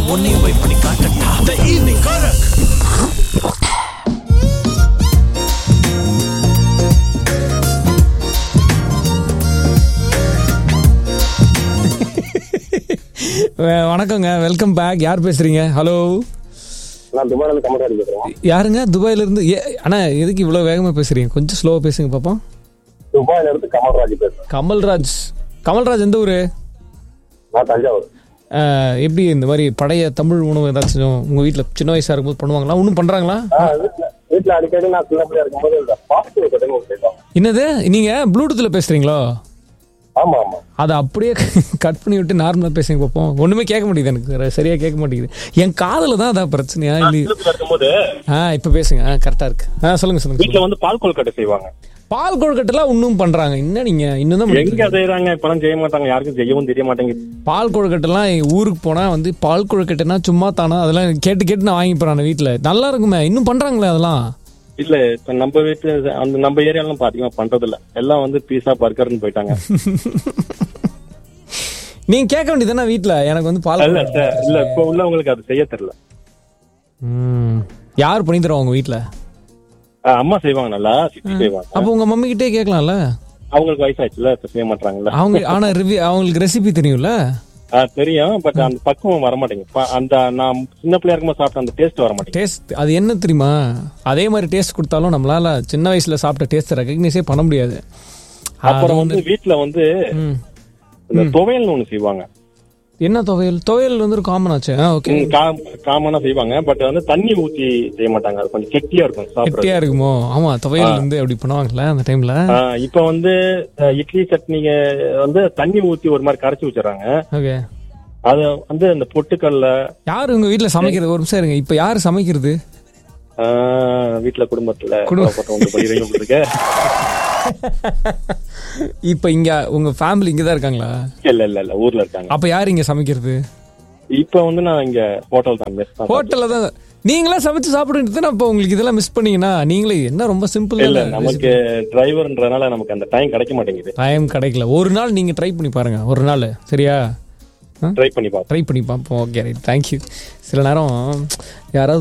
உன்னையும் போய் பண்ணி காட்டட்டா த ஈவினிங் காரக் வ- வணக்கங்க வெல்கம் பேக் யார் பேசுறீங்க ஹலோ நான் துபாயில இருந்து கமராடி பேசுறேன் யாருங்க துபாயில இருந்து ஏ அண்ணா எதுக்கு இவ்வளோ வேகமாக பேசுறீங்க கொஞ்சம் ஸ்லோவாக பேசுங்க பாப்போம் துபாயில இருந்து கமல்ராஜ் பேசுறேன் கமல்ராஜ் கமல்ராஜ் எந்த ஊர் நான் தஞ்சாவூர் எப்படி இந்த மாதிரி பழைய தமிழ் உணவு ஏதாச்சும் உங்கள் வீட்டில் சின்ன வயசாக இருக்கும்போது பண்ணுவாங்களா ஒன்றும் பண்ணுறாங்களா ஆ, வீட்ல வீட்ல அடிக்கடி நான் சின்ன பிள்ளையா இருக்கும்போது இந்த பாஸ்ட் கடைன்னு ஒரு கேட்பாங்க என்னது நீங்கள் ப்ளூடூத்தில் பேசுகிறீங்களோ ஆமா ஆமா அதை அப்படியே கட் பண்ணி விட்டு நார்மலாக பேசுங்க பார்ப்போம் ஒன்றுமே கேட்க மாட்டேங்குது எனக்கு சரியாக கேட்க மாட்டேங்குது என் காதில் தான் அதான் பிரச்சனையா இல்லை வீட்டுல இருக்கும்போது ஆ இப்போ பேசுங்க ஆ கரெக்டாக இருக்கு ஆ சொல்லுங்கள் சொல்லுங்கள் வீட்டுல வந்து பால் கொழுக்கட்டை செய்வாங்க பால் கொழுக்கட்டெல்லாம் இன்னும் பண்றாங்க என்ன நீங்க இன்னும் தான் எங்க செய்யறாங்க இப்பெல்லாம் செய்ய மாட்டாங்க யாருக்கும் செய்யவும் தெரிய மாட்டேங்குது பால் கொழுக்கட்டெல்லாம் எங்க ஊருக்கு போனா வந்து பால் கொழுக்கட்டைனா சும்மா தானா அதெல்லாம் கேட்டு கேட்டு நான் வாங்கி போறேன் வீட்டுல நல்லா இருக்குமே இன்னும் பண்றாங்களே அதெல்லாம் இல்ல இப்ப நம்ம வீட்டு அந்த நம்ம ஏரியாலாம் இப்ப அதிகமா பண்றது இல்ல எல்லாம் வந்து பீஸா பர்கர்னு போயிட்டாங்க நீங்க கேட்க வேண்டியதுதானே வீட்டுல எனக்கு வந்து பால் இல்ல சார் இல்ல இப்ப உள்ளவங்களுக்கு அது செய்ய தெரியல ம். யார் பண்ணி தருவா உங்க வீட்டுல ஆ, அம்மா செய்வாங்க நல்லா சித்தி செய்வாங்க அப்போ உங்க மம்மி கிட்டே கேட்கலாம்ல அவங்களுக்கு வயசாச்சுல இப்ப செய்ய மாட்டாங்கல்ல அவங்க ஆனா ரிவ்யூ அவங்களுக்கு ரெசிபி தெரியும்ல ஆ, தெரியும் பட் அந்த பக்குவம் வர மாட்டேங்குது ப- அந்த நான் சின்ன பிள்ளையா இருக்கும்போது சாப்பிட்ட அந்த டேஸ்ட் வர மாட்டேங்குது டேஸ்ட் அது என்ன தெரியுமா அதே மாதிரி டேஸ்ட் கொடுத்தாலும் நம்மளால சின்ன வயசுல சாப்பிட்ட டேஸ்ட் ரெகக்னைஸே பண்ண முடியாது அப்புறம் வந்து வீட்ல வந்து ம். இந்த துவையல்னு ஒண்ணு செய்வாங்க என்ன துவையல் துவையல் வந்து ஒரு காமன் ஆச்சு ஓகே ம், கா- காமனா செய்வாங்க பட் வந்து தண்ணி ஊத்தி செய்ய மாட்டாங்க அது கொஞ்சம் கெட்டியா இருக்கும் சாப்பிடுறது கெட்டியா இருக்குமோ ஆமா துவையல் வந்து அப்படி பண்ணுவாங்கல்ல அந்த டைம்ல ஆ, இப்ப வந்து அஹ், இட்லி சட்னிங்க வந்து தண்ணி ஊத்தி ஒரு மாதிரி கரைச்சி வச்சிடறாங்க ஓகே அது வந்து அந்த பொட்டுக்கல்ல யாரு உங்க வீட்ல சமைக்கிறது ஒரு நிமிஷம் இருங்க இப்ப யாரு சமைக்கிறது ஆ, வீட்ல குடும்பத்துல குடும்ப- குழப்பத்தை உண்டு பண்ணிடுறீங்க போல இருக்கு. இப்ப இங்க உங்க ஃபேமிலி இங்க தான் இருக்காங்களா இல்ல இல்ல இல்ல ஊர்ல இருக்காங்க அப்ப யாரு இங்க சமைக்கிறது இப்ப வந்து நான் இங்க ஹோட்டல் தான் மெஸ் தான் ஹோட்டல்ல தான் நீங்களே சமைச்சு சாப்பிடுறது அப்ப உங்களுக்கு இதெல்லாம் மிஸ் பண்ணீங்கன்னா நீங்களே என்ன ரொம்ப சிம்பிள் இல்ல நமக்கு டிரைவர்ன்றனால நமக்கு அந்த டைம் கிடைக்க மாட்டேங்குது டைம் கிடைக்கல ஒரு நாள் நீங்க ட்ரை பண்ணி பாருங்க ஒரு நாள் சரியா ட்ரை பண்ணி பார்ப்போம் ட்ரை பண்ணி பார்ப்போம் ஓகே ரைட் தேங்க்யூ சில நேரம் யாராவது